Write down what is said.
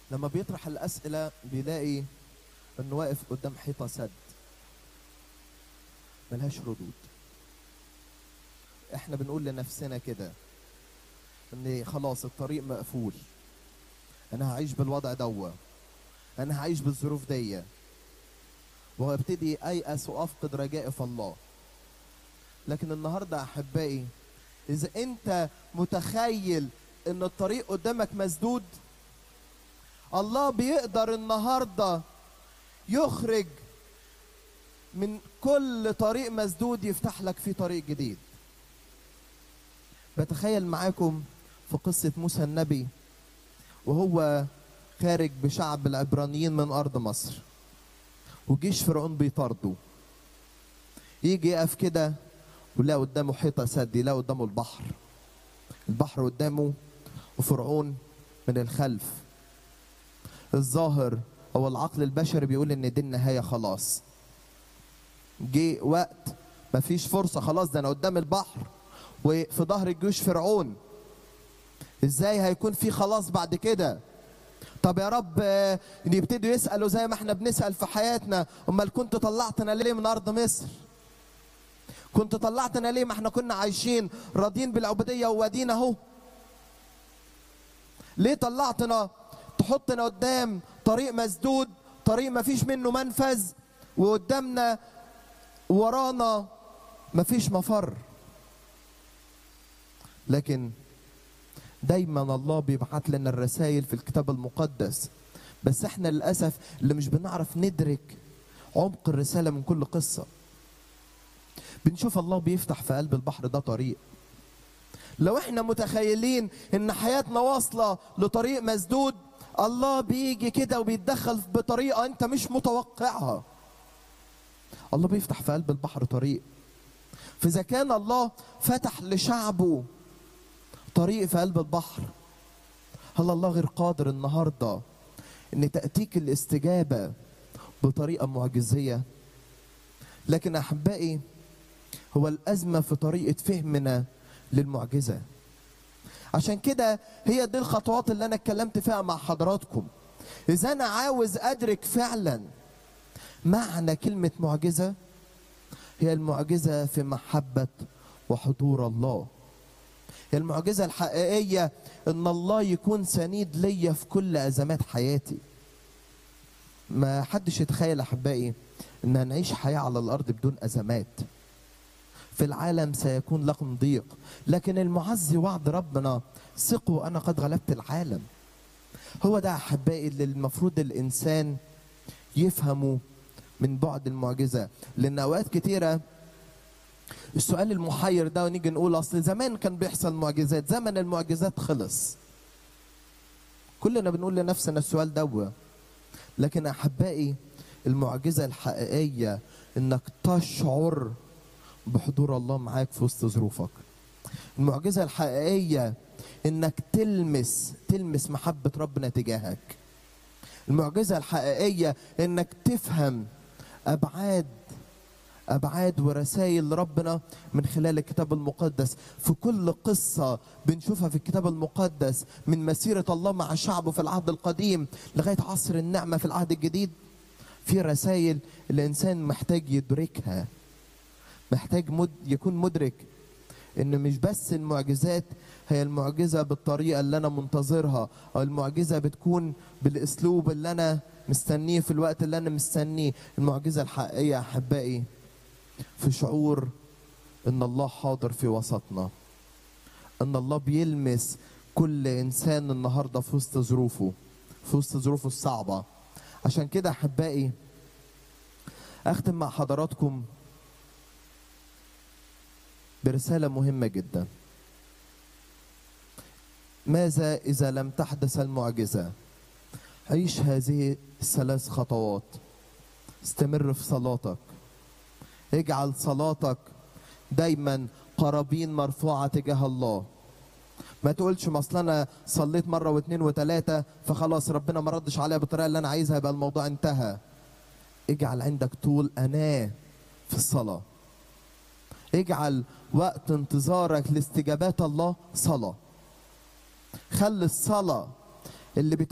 لما بيطرح الأسئلة بيلاقي إنه واقف قدام حيطة سد ملهاش ردود احنا بنقول لنفسنا كده ان خلاص الطريق مقفول انا هعيش بالوضع دوا انا هعيش بالظروف دي وابتدي ايأس وافقد رجائي في الله لكن النهارده احبائي اذا انت متخيل ان الطريق قدامك مسدود الله بيقدر النهارده يخرج من كل طريق مسدود يفتح لك فيه طريق جديد بتخيل معاكم في قصة موسى النبي وهو خارج بشعب العبرانيين من أرض مصر وجيش فرعون بيطارده يجي يقف كده ويلاقي قدامه حيطة سد يلاقي قدامه البحر البحر قدامه وفرعون من الخلف الظاهر هو العقل البشري بيقول ان دي النهاية خلاص جه وقت مفيش فرصة خلاص ده انا قدام البحر وفي ظهر الجيوش فرعون ازاي هيكون في خلاص بعد كده طب يا رب آه، يبتدوا يسألوا زي ما احنا بنسأل في حياتنا امال كنت طلعتنا ليه من ارض مصر كنت طلعتنا ليه ما احنا كنا عايشين راضيين بالعبودية ووادينا اهو ليه طلعتنا تحطنا قدام طريق مسدود طريق ما فيش منه منفذ وقدامنا ورانا ما فيش مفر لكن دايما الله بيبعت لنا الرسائل في الكتاب المقدس بس احنا للاسف اللي مش بنعرف ندرك عمق الرساله من كل قصه بنشوف الله بيفتح في قلب البحر ده طريق لو احنا متخيلين ان حياتنا واصله لطريق مسدود الله بيجي كده وبيتدخل بطريقه انت مش متوقعها الله بيفتح في قلب البحر طريق فاذا كان الله فتح لشعبه طريق في قلب البحر هل الله غير قادر النهارده ان تاتيك الاستجابه بطريقه معجزيه لكن احبائي هو الازمه في طريقه فهمنا للمعجزه عشان كده هي دي الخطوات اللي انا اتكلمت فيها مع حضراتكم اذا انا عاوز ادرك فعلا معنى كلمه معجزه هي المعجزه في محبه وحضور الله هي المعجزة الحقيقية إن الله يكون سنيد ليا في كل أزمات حياتي. ما حدش يتخيل أحبائي إن هنعيش حياة على الأرض بدون أزمات. في العالم سيكون لكم ضيق، لكن المعزي وعد ربنا ثقوا أنا قد غلبت العالم. هو ده أحبائي اللي المفروض الإنسان يفهمه من بعد المعجزة، لأن أوقات كتيرة السؤال المحير ده ونيجي نقول اصل زمان كان بيحصل معجزات زمن المعجزات خلص كلنا بنقول لنفسنا السؤال ده لكن احبائي المعجزه الحقيقيه انك تشعر بحضور الله معاك في وسط ظروفك المعجزه الحقيقيه انك تلمس تلمس محبه ربنا تجاهك المعجزه الحقيقيه انك تفهم ابعاد ابعاد ورسائل ربنا من خلال الكتاب المقدس في كل قصه بنشوفها في الكتاب المقدس من مسيره الله مع شعبه في العهد القديم لغايه عصر النعمه في العهد الجديد في رسائل الانسان محتاج يدركها محتاج مد يكون مدرك ان مش بس المعجزات هي المعجزه بالطريقه اللي انا منتظرها او المعجزه بتكون بالاسلوب اللي انا مستنيه في الوقت اللي انا مستنيه المعجزه الحقيقيه احبائي في شعور ان الله حاضر في وسطنا ان الله بيلمس كل انسان النهارده في وسط ظروفه في وسط ظروفه الصعبه عشان كده احبائي اختم مع حضراتكم برساله مهمه جدا ماذا اذا لم تحدث المعجزه عيش هذه الثلاث خطوات استمر في صلاتك اجعل صلاتك دايما قرابين مرفوعة تجاه الله ما تقولش ما اصل انا صليت مره واثنين وثلاثه فخلاص ربنا ما ردش عليا بالطريقه اللي انا عايزها يبقى الموضوع انتهى اجعل عندك طول اناه في الصلاه اجعل وقت انتظارك لاستجابات الله صلاه خلي الصلاه اللي بت